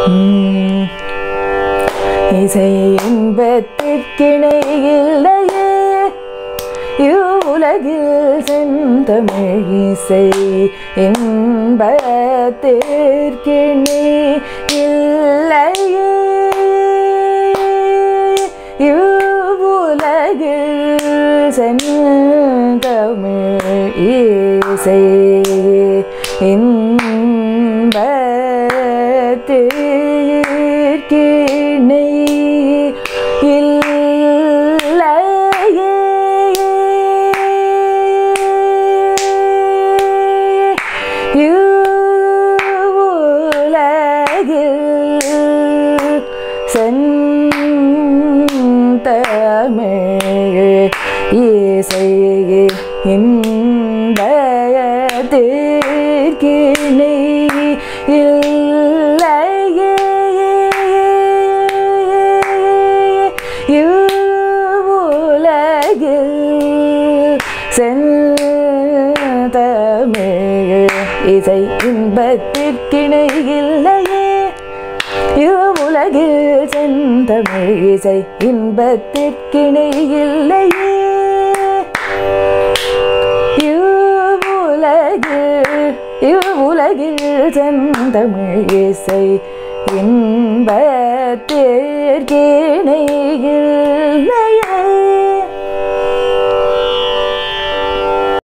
உம், இசை இன்பத்திற்கிணை இல்லையே இவ்வுலகில் செந்தமிழ் இசை இன்பத்திற்கிணை இல்லையே இவ்வுலகில் செந்தமிழ் இசை இன்பத்திற்கிணை இல்லையே இவ்வுலகில் செந்தமிழ் இசை இன்பத்திற்கிணை இல்லையே இவ்வுலகில் செந்தமிழ் இசை இன்பத்திற்கிணை இல்லையே இவ்வுலகில் செந்தமிழ் இசை இன்பத்திற்கிணை இல்லையே இவ்வுலகில் இவ்வுலகில் செந்தமிழ் இசை இன்பத்திற்கிணை இல்லை